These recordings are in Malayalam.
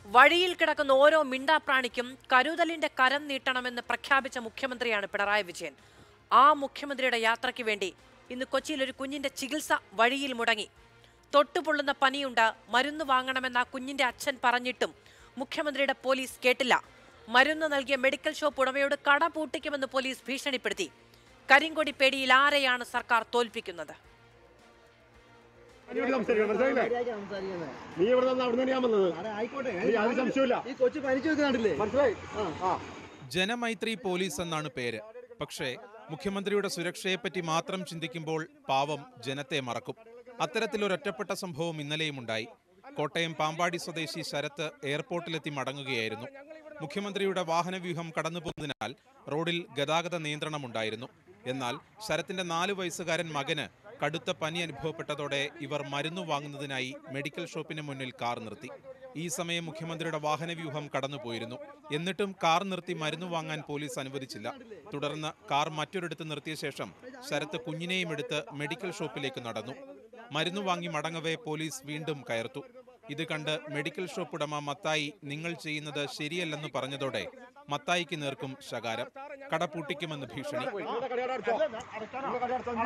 വഴിയിൽ കിടക്കുന്ന ഓരോ മിണ്ടാപ്രാണിക്കും കരുതലിന്റെ കരം നീട്ടണമെന്ന് പ്രഖ്യാപിച്ച മുഖ്യമന്ത്രിയാണ് പിണറായി വിജയൻ ആ മുഖ്യമന്ത്രിയുടെ യാത്രയ്ക്ക് വേണ്ടി ഇന്ന് കൊച്ചിയിൽ ഒരു കുഞ്ഞിന്റെ ചികിത്സ വഴിയിൽ മുടങ്ങി തൊട്ടുപൊള്ളുന്ന പനിയുണ്ട് മരുന്ന് വാങ്ങണമെന്ന് ആ കുഞ്ഞിന്റെ അച്ഛൻ പറഞ്ഞിട്ടും മുഖ്യമന്ത്രിയുടെ പോലീസ് കേട്ടില്ല മരുന്ന് നൽകിയ മെഡിക്കൽ ഷോപ്പ് ഉടമയോട് കട പൂട്ടിക്കുമെന്ന് പോലീസ് ഭീഷണിപ്പെടുത്തി കരിങ്കൊടി പേടിയിൽ ആരെയാണ് സർക്കാർ തോൽപ്പിക്കുന്നത് നീ ഇവിടെ സംസാരിക്കണം, മനസ്സിലായില്ലേ? സംസാരിക്കുന്നത് നീ ഇവിടെ നിന്ന് അവിടെ ഞാൻ വന്നത് സാറേ ആയിക്കോട്ടെ നീ അത് സംശയമില്ല ഈ കൊച്ചു പനിച്ചു വെക്കുന്നുണ്ടല്ലേ മനസ്സിലായി ആ ജനമൈത്രി പോലീസ് എന്നാണ് പേര് പക്ഷേ മുഖ്യമന്ത്രിയുടെ സുരക്ഷയെപ്പറ്റി മാത്രം ചിന്തിക്കുമ്പോൾ പാവം ജനത്തെ മറക്കും അത്തരത്തിലൊരൊറ്റപ്പെട്ട സംഭവം ഇന്നലെയും ഉണ്ടായി കോട്ടയം പാമ്പാടി സ്വദേശി ശരത്ത് എയർപോർട്ടിലെത്തി മടങ്ങുകയായിരുന്നു മുഖ്യമന്ത്രിയുടെ വാഹനവ്യൂഹം കടന്നുപോകുന്നതിനാൽ റോഡിൽ ഗതാഗത നിയന്ത്രണമുണ്ടായിരുന്നു എന്നാൽ ശരത്തിന്റെ നാലു വയസ്സുകാരൻ മകന് കടുത്ത പനി അനുഭവപ്പെട്ടതോടെ ഇവർ മരുന്ന് വാങ്ങുന്നതിനായി മെഡിക്കൽ ഷോപ്പിന് മുന്നിൽ കാർ നിർത്തി ഈ സമയം മുഖ്യമന്ത്രിയുടെ വാഹനവ്യൂഹം കടന്നുപോയിരുന്നു എന്നിട്ടും കാർ നിർത്തി മരുന്ന് വാങ്ങാൻ പോലീസ് അനുവദിച്ചില്ല തുടർന്ന് കാർ മറ്റൊരിടത്ത് നിർത്തിയ ശേഷം ശരത്ത് കുഞ്ഞിനെയും എടുത്ത് മെഡിക്കൽ ഷോപ്പിലേക്ക് നടന്നു മരുന്ന് വാങ്ങി മടങ്ങവേ പോലീസ് വീണ്ടും കയർത്തു ഇത് കണ്ട് മെഡിക്കൽ ഷോപ്പ് ഉടമ മത്തായി നിങ്ങൾ ചെയ്യുന്നത് ശരിയല്ലെന്ന് പറഞ്ഞതോടെ മത്തായിക്ക് നേർക്കും ശകാരം കട പൂട്ടിക്കുമെന്ന് ഭീഷണി നിങ്ങളുടെ കടയുടെ അടുത്തോ? നിങ്ങളുടെ കടയുടെ അടുത്തോ?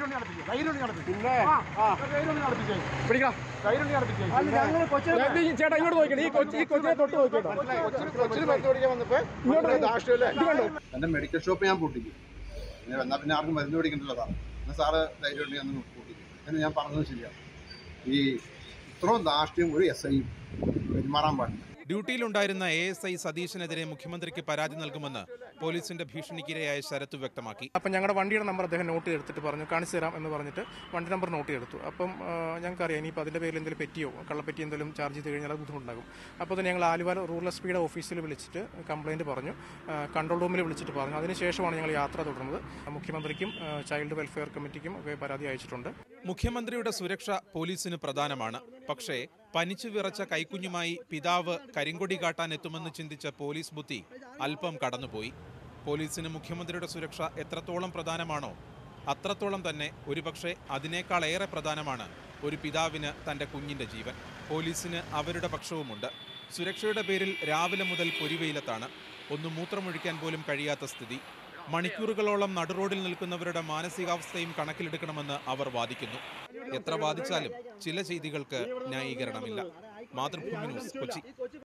പിന്നെ ആ പിടിക്കാം അല്ല ഞങ്ങൾ കൊച്ചു നീ ചേട്ടാ ഇങ്ങോട്ട് നോക്കിയിട്ട് ഈ കൊച്ചി ഈ കൊച്ചിനെ തൊട്ട് നോക്കിട്ടോ കൊച്ചിന് മരുന്ന് പിടിക്കാൻ വന്നപ്പോ ഇങ്ങോട്ട് ദാഷ്ട്രല്ലേ ഇത് കണ്ടോ എൻ്റെ മെഡിക്കൽ ഷോപ്പ് ഞാൻ പൂട്ടിക്കും പിന്നെ എന്നാൽ പിന്നെ ആർക്കും മരുന്ന് പിടിക്കണ്ടല്ലോ സാറ് എന്നാൽ സാറ് ധൈര്യം ഉണ്ടെങ്കിൽ അന്ന് പൂട്ടിക്കും എന്ന് ഞാൻ പറഞ്ഞത് ശരിയാണ് ഈ ഇത്രയും ധാർഷ്ട്യം ഒരു എസ് ഐയും പെരുമാറാൻ പാടില്ല ഡ്യൂട്ടിയിലുണ്ടായിരുന്ന എ എസ് ഐ സതീശനെതിരെ മുഖ്യമന്ത്രിക്ക് പരാതി നൽകുമെന്ന് പോലീസിന്റെ ഭീഷണിക്കിരയായ ശരത്ത് വ്യക്തമാക്കി അപ്പം ഞങ്ങളുടെ വണ്ടിയുടെ നമ്പർ അദ്ദേഹം നോട്ട് ചെയ്തെടുത്തിട്ട് പറഞ്ഞു കാണിച്ചു തരാം എന്ന് പറഞ്ഞിട്ട് വണ്ടി നമ്പർ നോട്ട് ചെയ്തെടുത്തു അപ്പം ആ, ഞങ്ങൾക്കറിയാം ഇനിയിപ്പോൾ അതിൻ്റെ പേരിൽ എന്തെങ്കിലും പെറ്റിയോ കള്ളപ്പെറ്റി എന്തെങ്കിലും ചാർജ് ചെയ്ത് കഴിഞ്ഞാൽ അത് ബുദ്ധിമുട്ടുണ്ടാകും അപ്പോൾ തന്നെ ഞങ്ങൾ ആലുവ റൂറൽ എസ് പിയുടെ ഓഫീസിൽ വിളിച്ചിട്ട് കംപ്ലയിൻറ്റ് പറഞ്ഞു ആ, കൺട്രോൾ റൂമിൽ വിളിച്ചിട്ട് പറഞ്ഞു അതിനുശേഷമാണ് ഞങ്ങൾ യാത്ര തുടർന്നത് മുഖ്യമന്ത്രിക്കും ആ, ചൈൽഡ് വെൽഫെയർ കമ്മിറ്റിക്കും ഒക്കെ പരാതി അയച്ചിട്ടുണ്ട് മുഖ്യമന്ത്രിയുടെ സുരക്ഷ പോലീസിന് പ്രധാനമാണ് പക്ഷേ പനിച്ചു വിറച്ച കൈക്കുഞ്ഞുമായി പിതാവ് കരിങ്കൊടി കാട്ടാൻ എത്തുമെന്ന് ചിന്തിച്ച പോലീസ് ബുദ്ധി അല്പം കടന്നുപോയി പോലീസിന് മുഖ്യമന്ത്രിയുടെ സുരക്ഷ എത്രത്തോളം പ്രധാനമാണോ അത്രത്തോളം തന്നെ ഒരുപക്ഷെ അതിനേക്കാൾ ഏറെ പ്രധാനമാണ് ഒരു പിതാവിന് തന്റെ കുഞ്ഞിന്റെ ജീവൻ പോലീസിന് അവരുടെ പക്ഷവുമുണ്ട് സുരക്ഷയുടെ പേരിൽ രാവിലെ മുതൽ പൊരിവെയിലത്താണ് ഒന്ന് മൂത്രമൊഴിക്കാൻ പോലും കഴിയാത്ത സ്ഥിതി മണിക്കൂറുകളോളം നടുറോഡിൽ നിൽക്കുന്നവരുടെ മാനസികാവസ്ഥയും കണക്കിലെടുക്കണമെന്ന് അവർ വാദിക്കുന്നു എത്ര വാദിച്ചാലും ചില ചെയ്തികൾക്ക് ന്യായീകരണമില്ല മാതൃഭൂമി ന്യൂസ് കൊച്ചി